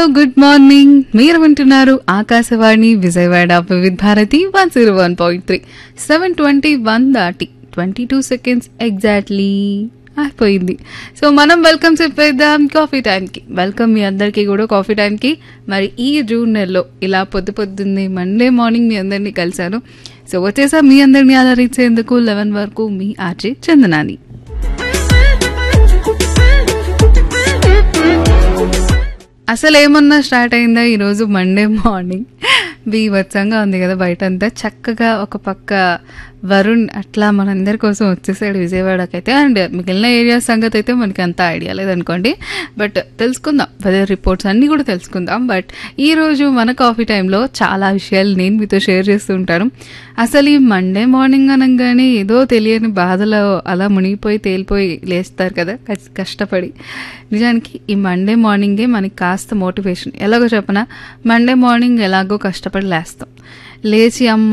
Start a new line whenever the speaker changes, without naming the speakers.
good morning మీరు వింటున్నారు Akashvani Vijayawada Vividh Bharati one zero one point three seven twenty one దాటి twenty two seconds exactly అయిపోయింది so మనం వెల్కమ్ చెప్పేద్దాం కాఫీ టైంకి వెల్కమ్ మీ అందరికీ కూడా కాఫీ టైంకి మరి ఈ జూన్ నెలలో ఇలా పొద్దు పొద్దున్నే మండే మార్నింగ్ మీ అందరినీ కలిశాను సో వచ్చేసా మీ అందరినీ అలరించేందుకు లెవెన్ వరకు మీ ఆర్జే చందనాని అసలు ఏమన్నా స్టార్ట్ అయిందా ఈరోజు మండే మార్నింగ్ బీభత్సంగా ఉంది కదా బయట అంతా చక్కగా ఒక పక్క వరుణ్ అట్లా మనందరి కోసం వచ్చేసాడు విజయవాడకైతే అండ్ మిగిలిన ఏరియా సంగతి అయితే మనకి అంత ఐడియా లేదనుకోండి బట్ తెలుసుకుందాం వెదర్ రిపోర్ట్స్ అన్నీ కూడా తెలుసుకుందాం బట్ ఈ రోజు మన కాఫీ టైంలో చాలా విషయాలు నేను మీతో షేర్ చేస్తూ ఉంటాను అసలు ఈ మండే మార్నింగ్ అనగానే ఏదో తెలియని బాధలో అలా మునిగిపోయి తేలిపోయి లేస్తారు కదా కస్- కష్టపడి నిజానికి ఈ మండే మార్నింగే మనకి కాస్త మోటివేషన్ ఎలాగో చెప్పనా మండే మార్నింగ్ ఎలాగో కష్టపడి లేస్తాం లేచి అమ్మ